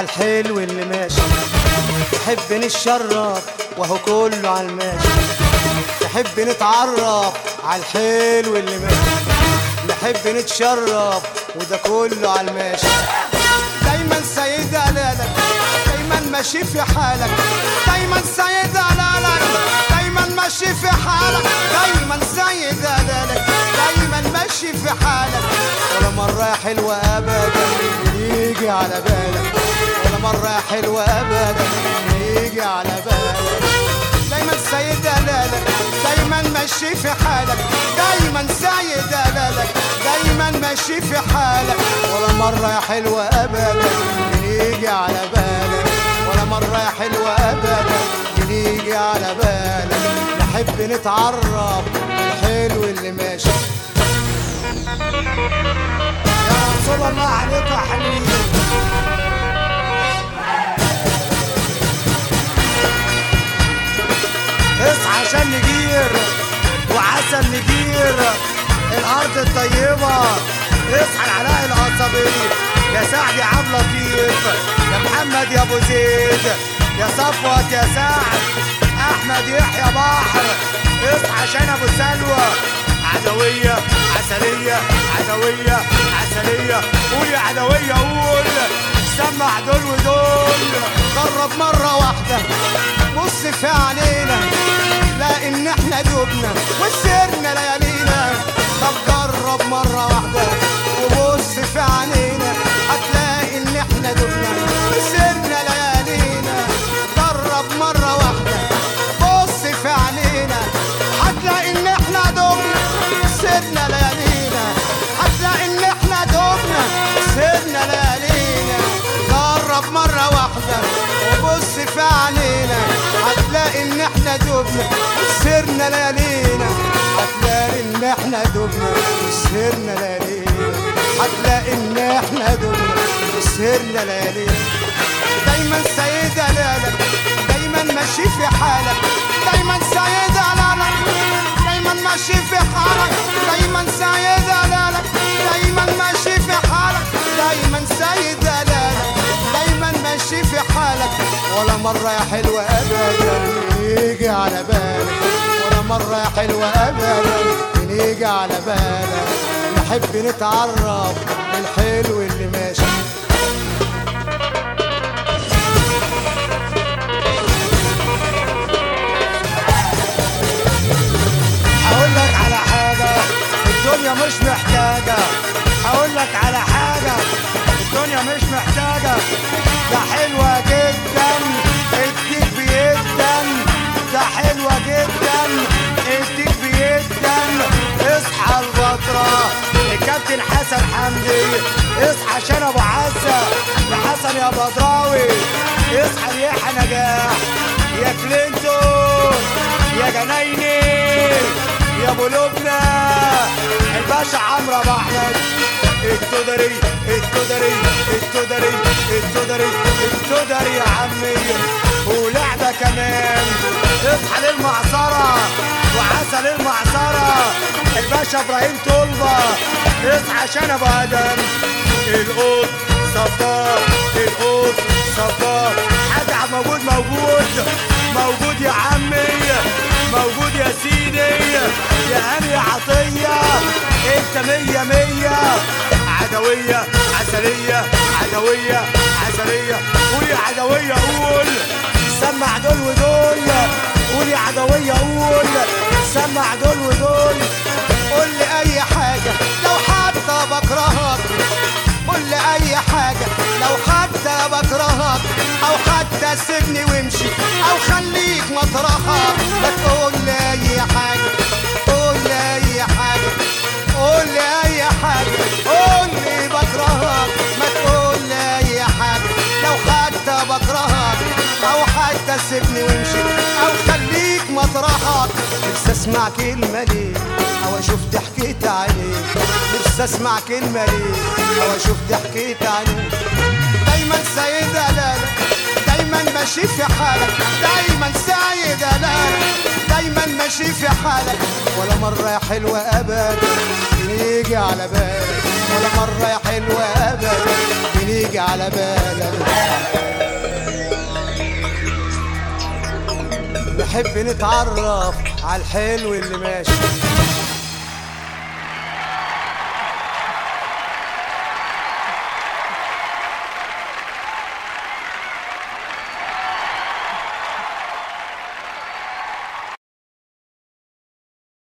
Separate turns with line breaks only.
عالحلو اللي ماشي نحب نتشرف وهو كله عالماشي نحب نتعرف عالحلو اللي ماشي نحب نتشرف وده كله عالماشي دايما سيد هلالك دايما ماشي في حالك دايما سيد هلالك دايما ماشي في حالك دايما سيد هلالك دايما ماشي في حالك ولا مرة يا حلوة أبدا يجي على بالك ولا مرة يا حلوة أبدا يجي على بالك دايما سيد هلالك دايما ماشي في حالك دايما سيد هلالك دايما ماشي في حالك ولا مرة يا حلوة أبدا يجي على بالك ولا مرة يا حلوة أبدا يجي على بالك نحب نتعرف الحلو اللي ماشي يا رسول الله عليك يا حبيبي اصحى عشان نجير وعسل نجير الارض الطيبه اصحى العلاء القصبي يا سعد يا عبد لطيف يا محمد يا ابو زيد يا صفوت يا سعد احمد يحيى بحر اصحى عشان ابو سلوى عدوية عسلية عدوية عسلية قول يا عدوية قول سمع دول ودول جرب مرة واحدة بص في عينينا لا ان احنا دوبنا وسرنا ليالينا طب جرب مرة واحدة وبص في عينينا هتلاقي ان احنا دوبنا وسرنا ليالينا جرب مرة واحدة بص في عينينا هتلاقي ان احنا دوبنا سيبنا ليالينا هتلاقي ان احنا دوبنا سيبنا ليالينا جرب مرة واحدة وبص في عينينا هتلاقي ان احنا دوبنا سيرنا ليالينا هتلاقي ان احنا دوبنا سيرنا ليالينا هتلاقي ان احنا دوبنا سيرنا ليالينا دايما سيد هلالك دايما ماشي في حالك دايما سيد هلالك دايما ماشي في حالك دايما سيد هلالك دايما ماشي في حالك دايما سيد هلالك دايما ماشي في حالك ولا مرة يا حلوة أبدا يجي على بالك ولا مرة يا حلوة أبدا يجي على بالك نحب نتعرف الحلو اللي ماشي هقول لك على حاجة الدنيا مش محتاجة هقول لك على حاجة الدنيا مش محتاجة ده حلوة جدا اديك بيدا ده حلوة جدا اديك بيدا اصحى البطرة الكابتن حسن حمدي اصحى عشان ابو عزة يا حسن يا بدراوي اصحى يا نجاح يا كلينتون يا جنايني يا ابو لبنى الباشا عمرو ابو احمد التدري التدري التدري التدري التدري يا عمي ولعبه كمان اصحى للمعصره وعسل المعصره الباشا ابراهيم طلبه اصحى عشان ابو ادم القط صفار القط صفار حاجة موجود موجود موجود يا عمي موجود يا سيدي يا هاني عطية انت مية مية عدوية عسلية عدوية عسلية قول يا عدوية قول سمع دول ودول قول يا عدوية قول سمع دول ودول قول لي اي حاجة لو حتى بكرهك قول لي اي حاجة لو حتى بكرهك او حتى سيبني وامشي او خليك مطرحك ما تقول لي اي حاجة قول لي اي حاجة قول لي اي حاجة قول لي بكرهك ما تقول لي اي حاجة لو حتى بكرهك او حتى سيبني وامشي او خليك مطرحك نفسي اسمع كلمة ليك او اشوف ضحكت عليك نفسي اسمع كلمة ليك او اشوف ضحكت عليك دايما سيد هلالك دايما ماشي في حالك دايما سيد هلالك دايما ماشي في حالك ولا مرة يا حلوة ابدا يجي على بالك ولا مرة يا حلوة أبدا بنيجي على بالك نحب نتعرف على الحلو اللي ماشي